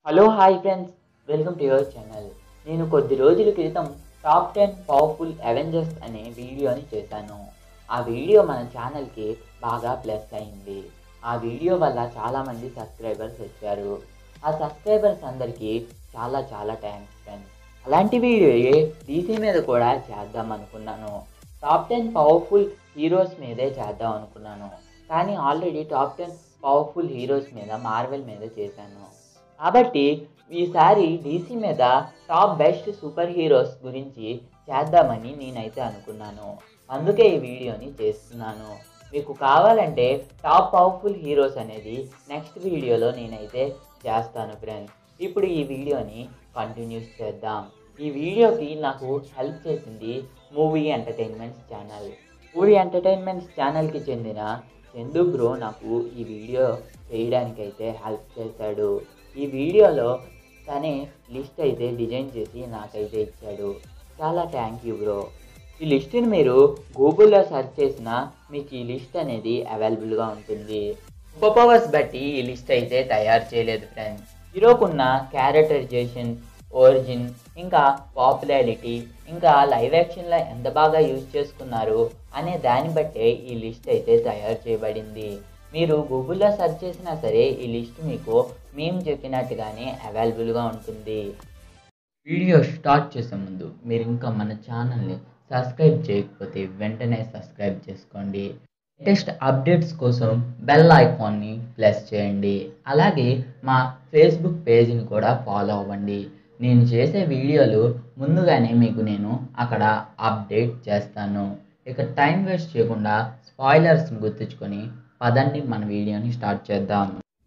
Hello hi friends welcome to your channel నేను కొద్ది రోజుల క్రితం టాప్ టెన్ పవర్ఫుల్ అవెంజర్స్ అనే వీడియోని చేశాను ఆ వీడియో మన ఛానల్కి బాగా ప్లస్ అయింది ఆ వీడియో వల్ల చాలామంది సబ్స్క్రైబర్స్ వచ్చారు ఆ సబ్స్క్రైబర్స్ అందరికీ చాలా చాలా థ్యాంక్స్ ఫ్రెండ్స్ అలాంటి వీడియోయే డీసీ మీద కూడా చేద్దాం అనుకున్నాను టాప్ టెన్ పవర్ఫుల్ హీరోస్ మీదే చేద్దాం అనుకున్నాను కానీ already top ten powerful heroes మీద మార్వెల్ మీద చేశాను కాబట్టి ఈసారి డీసీ మీద టాప్ బెస్ట్ సూపర్ హీరోస్ గురించి చేద్దామని నేనైతే అనుకున్నాను అందుకే ఈ వీడియోని చేస్తున్నాను మీకు కావాలంటే టాప్ పవర్ఫుల్ హీరోస్ అనేది నెక్స్ట్ వీడియోలో నేనైతే చేస్తాను ఫ్రెండ్స్ ఇప్పుడు ఈ వీడియోని కంటిన్యూస్ చేద్దాం ఈ వీడియోకి నాకు హెల్ప్ చేసింది movie entertainments channel movie entertainments ఛానల్కి చెందిన చందు బ్రో నాకు ఈ వీడియో చేయడానికైతే హెల్ప్ చేశాడు ఈ వీడియోలో తనే లిస్ట్ అయితే డిజైన్ చేసి నాకైతే ఇచ్చాడు చాలా థ్యాంక్ యూ బ్రో ఈ లిస్ట్ని మీరు గూగుల్లో సెర్చ్ చేసినా మీకు ఈ లిస్ట్ అనేది అవైలబుల్గా ఉంటుంది సూపర్ పవర్స్ బట్టి ఈ లిస్ట్ అయితే తయారు చేయలేదు ఫ్రెండ్స్ హీరోకున్న క్యారెక్టరైజేషన్ ఒరిజిన్ ఇంకా పాపులారిటీ ఇంకా లైవ్ యాక్షన్లో ఎంత బాగా యూజ్ చేసుకున్నారు అనే దాన్ని బట్టే ఈ లిస్ట్ అయితే తయారు చేయబడింది మీరు గూగుల్లో సెర్చ్ చేసినా సరే ఈ లిస్ట్ మీకు మేము చెప్పినట్టుగానే అవైలబుల్గా ఉంటుంది వీడియో స్టార్ట్ చేసే ముందు మీరు ఇంకా మన ఛానల్ని సబ్స్క్రైబ్ చేయకపోతే వెంటనే సబ్స్క్రైబ్ చేసుకోండి లేటెస్ట్ అప్డేట్స్ కోసం బెల్ ఐకాన్ని ప్రెస్ చేయండి అలాగే మా ఫేస్బుక్ పేజీని కూడా ఫాలో అవ్వండి నేను చేసే వీడియోలు ముందుగానే మీకు నేను అక్కడ అప్డేట్ చేస్తాను ఇక టైం వేస్ట్ చేయకుండా స్పాయిలర్స్ని గుర్తుంచుకొని పదండి మన వీడియోని స్టార్ట్ చేద్దాం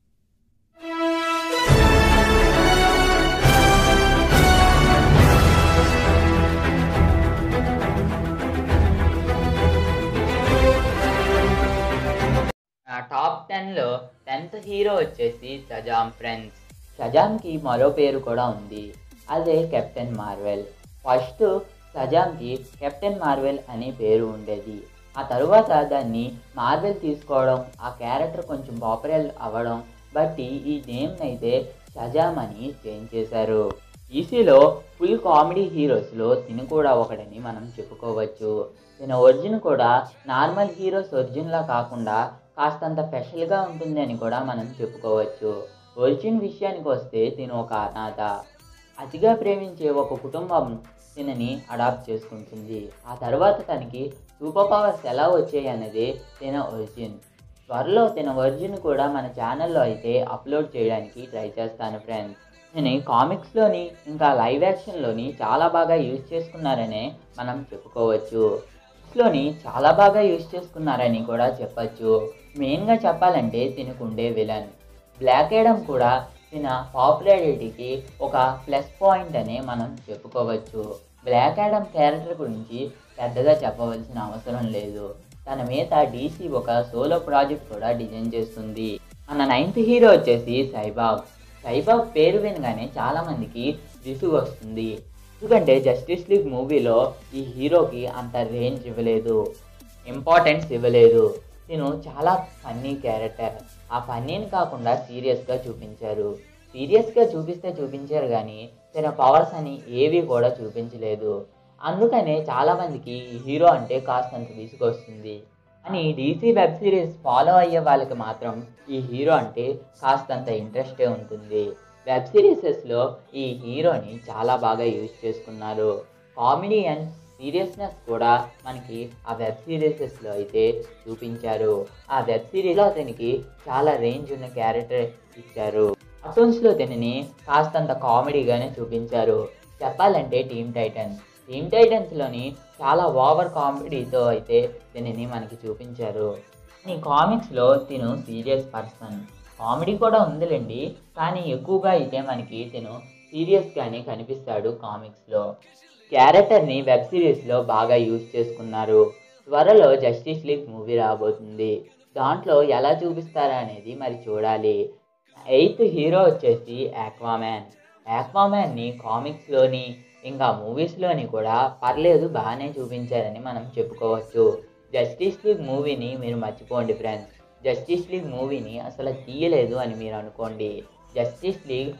నా టాప్ టెన్లో టెన్త్ హీరో వచ్చేసి సజామ్ ఫ్రెండ్స్ సజామ్కి మరో పేరు కూడా ఉంది అదే కెప్టెన్ మార్వెల్ ఫస్ట్ సజామ్కి కెప్టెన్ మార్వెల్ అనే పేరు ఉండేది ఆ తరువాత దాన్ని మార్వెల్ తీసుకోవడం ఆ క్యారెక్టర్ కొంచెం పాపులర్ అవ్వడం బట్టి ఈ నేమ్ అయితే షజామ్ అని చేంజ్ చేశారు ఈసీలో ఫుల్ కామెడీ హీరోస్లో తిని కూడా ఒకడని మనం చెప్పుకోవచ్చు తిన ఒరిజిన్ కూడా నార్మల్ హీరోస్ ఒరిజిన్లా కాకుండా కాస్తంత స్పెషల్గా ఉంటుంది అని కూడా మనం చెప్పుకోవచ్చు ఒరిజిన్ విషయానికి వస్తే తిను ఒక అనాథ అతిగా ప్రేమించే ఒక కుటుంబం తినని అడాప్ట్ చేసుకుంటుంది ఆ తర్వాత తనకి సూపర్ పవర్స్ ఎలా వచ్చాయి అనేది తిన ఒరిజిన్ త్వరలో తిన ఒరిజిన్ కూడా మన ఛానల్లో అయితే అప్లోడ్ చేయడానికి ట్రై చేస్తాను ఫ్రెండ్స్ నేను కామిక్స్లోని ఇంకా లైవ్ యాక్షన్లోని చాలా బాగా యూజ్ చేసుకున్నారనే మనం చెప్పుకోవచ్చు లోని చాలా బాగా యూజ్ చేసుకున్నారని కూడా చెప్పచ్చు మెయిన్గా చెప్పాలంటే తినకుండే విలన్ బ్లాక్ ఏడమ్ కూడా తిన పాపులారిటీకి ఒక ప్లస్ పాయింట్ అనే మనం చెప్పుకోవచ్చు బ్లాక్ యాడమ్ క్యారెక్టర్ గురించి పెద్దగా చెప్పవలసిన అవసరం లేదు తన మీద డీసీ ఒక సోలో ప్రాజెక్ట్ కూడా డిజైన్ చేస్తుంది మన నైన్త్ హీరో వచ్చేసి సైబాగ్ సైబాగ్ పేరు వినగానే చాలామందికి విసుగు వస్తుంది ఎందుకంటే జస్టిస్ లీగ్ మూవీలో ఈ హీరోకి అంత రేంజ్ ఇవ్వలేదు ఇంపార్టెన్స్ ఇవ్వలేదు నేను చాలా ఫన్నీ క్యారెక్టర్ ఆ ఫన్నీని కాకుండా సీరియస్గా చూపించారు సీరియస్గా చూపిస్తే చూపించారు కానీ తన పవర్స్ అని ఏవి కూడా చూపించలేదు అందుకనే చాలామందికి ఈ హీరో అంటే కాస్తంత విసుగొస్తుంది అని డీసీ వెబ్ సిరీస్ ఫాలో అయ్యే వాళ్ళకి మాత్రం ఈ హీరో అంటే కాస్తంత ఇంట్రెస్టే ఉంటుంది వెబ్ సిరీసెస్లో ఈ హీరోని చాలా బాగా యూజ్ చేసుకున్నారు కామెడీ అండ్ సీరియస్నెస్ కూడా మనకి ఆ వెబ్ సిరీసెస్లో అయితే చూపించారు ఆ వెబ్ సిరీస్లో అతనికి చాలా రేంజ్ ఉన్న క్యారెక్టర్ ఇచ్చారు కార్టూన్స్లో దీనిని కాస్తంత కామెడీగానే చూపించారు చెప్పాలంటే టీమ్ టైటన్స్ టీమ్ టైటన్స్లోని చాలా ఓవర్ కామెడీతో అయితే దీనిని మనకి చూపించారు ఈ కామిక్స్లో తిను సీరియస్ పర్సన్ కామెడీ కూడా ఉందిలేండి కానీ ఎక్కువగా అయితే మనకి తిను సీరియస్గానే కనిపిస్తాడు కామిక్స్లో క్యారెక్టర్ని వెబ్ సిరీస్లో బాగా యూజ్ చేసుకున్నారు త్వరలో జస్టిస్ లీగ్ మూవీ రాబోతుంది దాంట్లో ఎలా చూపిస్తారా అనేది మరి చూడాలి ఎయిత్ హీరో వచ్చేసి యాక్వామ్యాన్ యాక్వామ్యాన్ని కామిక్స్లోని ఇంకా మూవీస్లోని కూడా పర్లేదు బాగానే చూపించారని మనం చెప్పుకోవచ్చు జస్టిస్ లీగ్ మూవీని మీరు మర్చిపోండి ఫ్రెండ్స్ జస్టిస్ లీగ్ మూవీని అసలు తీయలేదు అని మీరు అనుకోండి జస్టిస్ లీగ్ డీసీ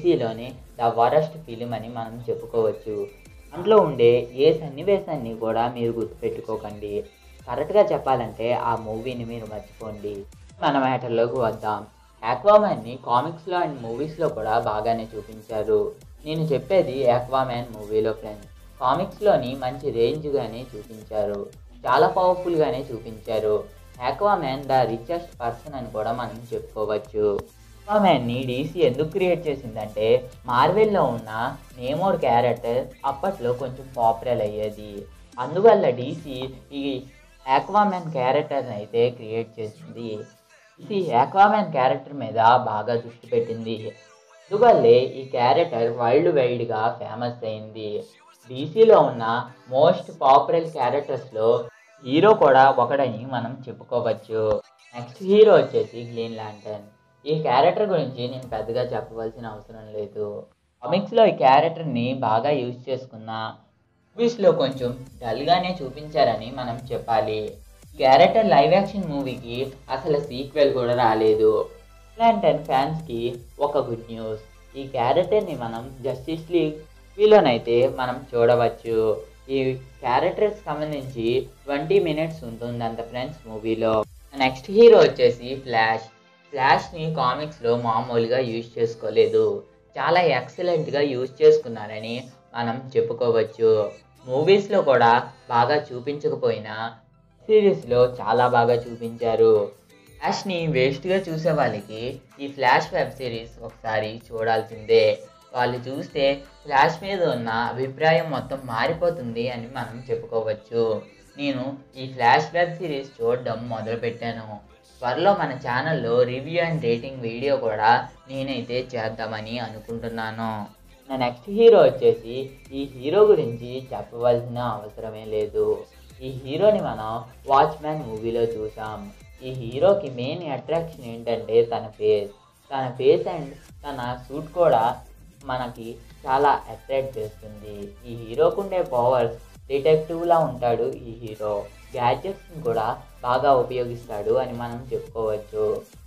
డీసీలోనే ద వరస్ట్ ఫిలిం అని మనం చెప్పుకోవచ్చు అందులో ఉండే ఏ సన్నివేశాన్ని కూడా మీరు గుర్తుపెట్టుకోకండి కరెక్ట్గా చెప్పాలంటే ఆ మూవీని మీరు మర్చిపోండి మన మ్యాటర్లోకి వద్దాం ఆక్వామ్యాన్ని కామిక్స్లో అండ్ మూవీస్లో కూడా బాగానే చూపించారు నేను చెప్పేది ఆక్వామ్యాన్ మూవీలో ఫ్రెండ్స్ కామిక్స్లోని మంచి రేంజ్గానే చూపించారు చాలా పవర్ఫుల్గానే చూపించారు ఆక్వామ్యాన్ ద రిచెస్ట్ పర్సన్ అని కూడా మనం చెప్పుకోవచ్చు ఆక్వామ్యాన్ని డీసీ ఎందుకు క్రియేట్ చేసిందంటే మార్వెల్లో ఉన్న నేమోర్ క్యారెక్టర్ అప్పట్లో కొంచెం పాపులర్ అయ్యేది అందువల్ల డీసీ ఈ ఆక్వామ్యాన్ క్యారెక్టర్ని అయితే క్రియేట్ చేసింది డీసీ ఆక్వామ్యాన్ క్యారెక్టర్ మీద బాగా దృష్టి పెట్టింది అందువల్లే ఈ క్యారెక్టర్ వరల్డ్ వైడ్గా ఫేమస్ అయింది డీసీలో ఉన్న మోస్ట్ పాపులర్ క్యారెక్టర్స్లో హీరో కూడా ఒకడని మనం చెప్పుకోవచ్చు నెక్స్ట్ హీరో వచ్చేసి గ్రీన్ ల్యాంటర్న్ ఈ క్యారెక్టర్ గురించి నేను పెద్దగా చెప్పవలసిన అవసరం లేదు కామిక్స్లో ఈ క్యారెక్టర్ని బాగా యూజ్ చేసుకున్న మూవీస్లో కొంచెం డల్గానే చూపించారని మనం చెప్పాలి క్యారెక్టర్ లైవ్ యాక్షన్ మూవీకి అసలు సీక్వెల్ కూడా రాలేదు ల్యాంటర్న్ ఫ్యాన్స్కి ఒక గుడ్ న్యూస్ ఈ క్యారెక్టర్ని మనం జస్టిస్ లీగ్ వీలోనైతే మనం చూడవచ్చు ఈ క్యారెక్టర్స్ సంబంధించి ట్వంటీ మినిట్స్ ఉంటుంది అంత ఫ్రెండ్స్ మూవీలో నెక్స్ట్ హీరో వచ్చేసి ఫ్లాష్ ఫ్లాష్ని కామిక్స్లో మామూలుగా యూజ్ చేసుకోలేదు చాలా ఎక్సలెంట్గా యూజ్ చేసుకున్నారని మనం చెప్పుకోవచ్చు మూవీస్లో కూడా బాగా చూపించకపోయినా సిరీస్లో చాలా బాగా చూపించారు ఫ్లాష్ని వేస్ట్గా చూసే వాళ్ళకి ఈ ఫ్లాష్ వెబ్ సిరీస్ ఒకసారి చూడాల్సిందే వాళ్ళు చూస్తే ఫ్లాష్ మీద ఉన్న అభిప్రాయం మొత్తం మారిపోతుంది అని మనం చెప్పుకోవచ్చు నేను ఈ ఫ్లాష్ వెబ్ సిరీస్ చూడడం మొదలుపెట్టాను త్వరలో మన ఛానల్లో రివ్యూ అండ్ రేటింగ్ వీడియో కూడా నేనైతే చేద్దామని అనుకుంటున్నాను నా నెక్స్ట్ హీరో వచ్చేసి ఈ హీరో గురించి చెప్పవలసిన అవసరమే లేదు ఈ హీరోని మనం వాచ్మ్యాన్ మూవీలో చూసాం ఈ హీరోకి మెయిన్ అట్రాక్షన్ ఏంటంటే తన ఫేస్ తన ఫేస్ అండ్ తన సూట్ కూడా మనకి చాలా అట్రాక్ట్ చేస్తుంది ఈ హీరోకు ఉండే పవర్స్ డిటెక్టివ్లా ఉంటాడు ఈ హీరో గ్యాడ్జెట్స్ని కూడా బాగా ఉపయోగిస్తాడు అని మనం చెప్పుకోవచ్చు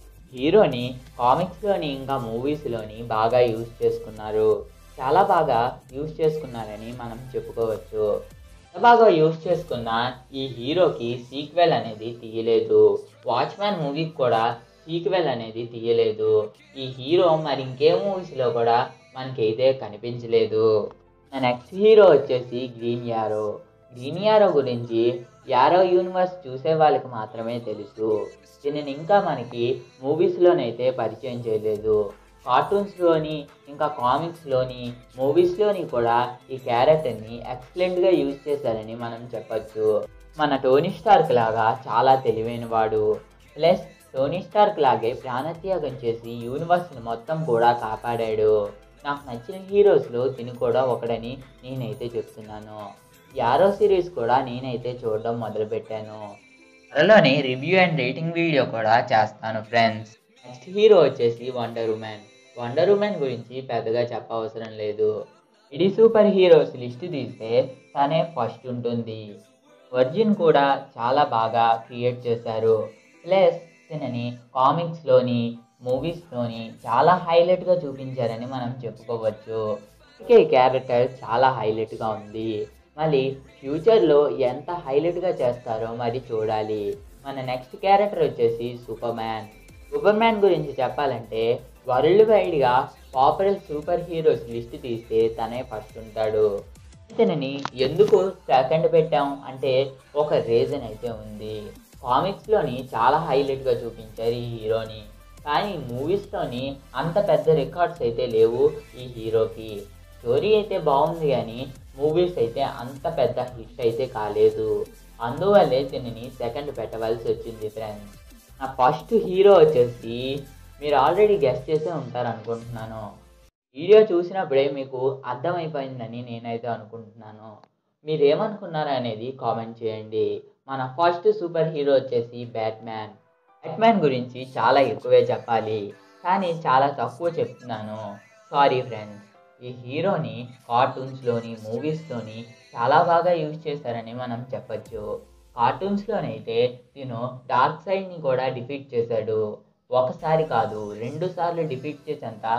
హీరోని కామిక్స్లోని ఇంకా మూవీస్లోని బాగా యూజ్ చేసుకున్నారు చాలా బాగా యూజ్ చేసుకున్నారని మనం చెప్పుకోవచ్చు ఎంత బాగా యూజ్ చేసుకున్న ఈ హీరోకి సీక్వెల్ అనేది తీయలేదు వాచ్మ్యాన్ మూవీకి కూడా సీక్వెల్ అనేది తీయలేదు ఈ హీరో మరి ఇంకే మూవీస్లో కూడా మనకైతే కనిపించలేదు నెక్స్ట్ హీరో వచ్చేసి గ్రీన్ యారో గ్రీన్ యారో గురించి యారో యూనివర్స్ చూసే వాళ్ళకి మాత్రమే తెలుసు దీనిని ఇంకా మనకి మూవీస్లోనైతే పరిచయం చేయలేదు కార్టూన్స్లోని ఇంకా కామిక్స్లోని మూవీస్లోని కూడా ఈ క్యారెక్టర్ని ఎక్సలెంట్గా యూజ్ చేశారని మనం చెప్పచ్చు మన టోనీ స్టార్క్ లాగా చాలా తెలివైన వాడు ప్లస్ టోనీ స్టార్క్ లాగే ప్రాణత్యాగం చేసి యూనివర్స్ని మొత్తం కూడా కాపాడాడు నాకు నచ్చిన హీరోస్లో తిని కూడా ఒకడని నేనైతే చెప్తున్నాను యారో సిరీస్ కూడా నేనైతే చూడడం మొదలుపెట్టాను త్వరలోనే రివ్యూ అండ్ రేటింగ్ వీడియో కూడా చేస్తాను ఫ్రెండ్స్ నెక్స్ట్ హీరో వచ్చేసి వండర్ ఉమెన్ వండర్ ఉమెన్ గురించి పెద్దగా చెప్పవసరం లేదు ఇది సూపర్ హీరోస్ లిస్ట్ తీస్తే తనే ఫస్ట్ ఉంటుంది వర్జిన్ కూడా చాలా బాగా క్రియేట్ చేశారు ప్లస్ తినని కామిక్స్లోని మూవీస్లోని చాలా హైలైట్గా చూపించారని మనం చెప్పుకోవచ్చు అందుకే ఈ క్యారెక్టర్ చాలా హైలైట్గా ఉంది మళ్ళీ ఫ్యూచర్లో ఎంత హైలైట్గా చేస్తారో మరి చూడాలి మన నెక్స్ట్ క్యారెక్టర్ వచ్చేసి సూపర్ మ్యాన్ సూపర్ మ్యాన్ గురించి చెప్పాలంటే వరల్డ్ వైడ్గా పాపులర్ సూపర్ హీరోస్ లిస్ట్ తీస్తే తనే ఫస్ట్ ఉంటాడు ఇతనిని ఎందుకు సెకండ్ పెట్టాం అంటే ఒక రీజన్ అయితే ఉంది కామిక్స్లోని చాలా హైలైట్గా చూపించారు ఈ హీరోని కానీ మూవీస్లోని అంత పెద్ద రికార్డ్స్ అయితే లేవు ఈ హీరోకి స్టోరీ అయితే బాగుంది కానీ మూవీస్ అయితే అంత పెద్ద హిట్ అయితే కాలేదు అందువల్లే దీనిని సెకండ్ పెట్టవలసి వచ్చింది ఫ్రెండ్స్ నా ఫస్ట్ హీరో వచ్చేసి మీరు ఆల్రెడీ గెస్ట్ చేసే ఉంటారు అనుకుంటున్నాను వీడియో చూసినప్పుడే మీకు అర్థమైపోయిందని నేనైతే అనుకుంటున్నాను మీరు ఏమనుకున్నారు అనేది కామెంట్ చేయండి మన ఫస్ట్ సూపర్ హీరో వచ్చేసి బ్యాట్మ్యాన్ బ్యాట్మ్యాన్ గురించి చాలా ఎక్కువే చెప్పాలి కానీ చాలా తక్కువ చెప్తున్నాను సారీ ఫ్రెండ్స్ ఈ హీరోని కార్టూన్స్లోని మూవీస్లోని చాలా బాగా యూజ్ చేశారని మనం చెప్పచ్చు కార్టూన్స్లోనైతే తిను డార్క్ సైడ్ని కూడా డిఫీట్ చేశాడు ఒకసారి కాదు రెండు సార్లు డిఫీట్ చేసేంత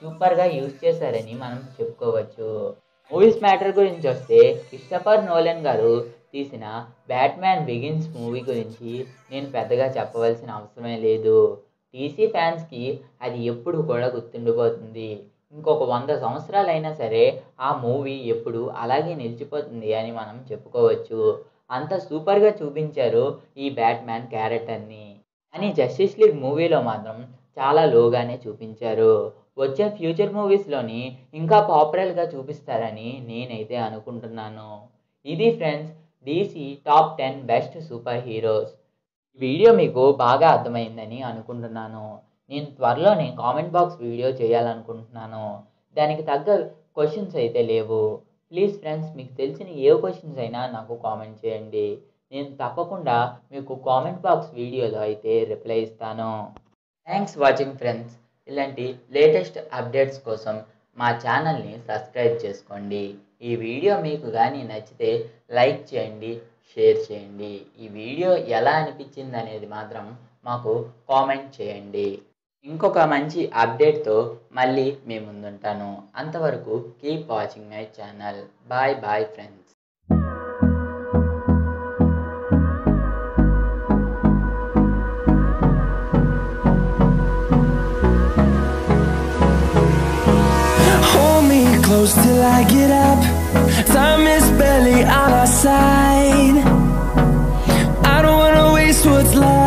సూపర్గా యూజ్ చేశారని మనం చెప్పుకోవచ్చు మూవీస్ మ్యాటర్ గురించి వస్తే క్రిస్టఫర్ నోలెన్ గారు తీసిన బ్యాట్మ్యాన్ బిగిన్స్ మూవీ గురించి నేను పెద్దగా చెప్పవలసిన అవసరమే లేదు టీసీ ఫ్యాన్స్కి అది ఎప్పుడు కూడా గుర్తుండిపోతుంది ఇంకొక వంద సంవత్సరాలైనా సరే ఆ మూవీ ఎప్పుడు అలాగే నిలిచిపోతుంది అని మనం చెప్పుకోవచ్చు అంత సూపర్గా చూపించారు ఈ బ్యాట్మ్యాన్ క్యారెక్టర్ని అని జస్టిస్ లీగ్ మూవీలో మాత్రం చాలా లోగానే చూపించారు వచ్చే ఫ్యూచర్ మూవీస్లోని ఇంకా పాపులర్గా చూపిస్తారని నేనైతే అనుకుంటున్నాను ఇది friends DC top ten best superheroes video మీకు బాగా అర్థమైందని అనుకుంటున్నాను నేను త్వరలోనే కామెంట్ బాక్స్ వీడియో చేయాలనుకుంటున్నాను దానికి తగ్గ క్వశ్చన్స్ అయితే లేవు ప్లీజ్ ఫ్రెండ్స్ మీకు తెలిసిన ఏ క్వశ్చన్స్ అయినా నాకు కామెంట్ చేయండి నేను తప్పకుండా మీకు కామెంట్ బాక్స్ వీడియోలో అయితే రిప్లై ఇస్తాను థ్యాంక్స్ వాచింగ్ ఫ్రెండ్స్ ఇలాంటి లేటెస్ట్ అప్డేట్స్ కోసం మా ఛానల్ని సబ్స్క్రైబ్ చేసుకోండి ఈ వీడియో మీకు కానీ నచ్చితే లైక్ చేయండి షేర్ చేయండి ఈ వీడియో ఎలా అనిపించింది అనేది మాత్రం మాకు కామెంట్ చేయండి ఇంకొక మంచి అప్డేట్తో మళ్ళీ మీ ముందుంటాను అంతవరకు keep watching my channel bye bye friends Hold me close till I get up. Time is barely on our side. I don't wanna waste what's left.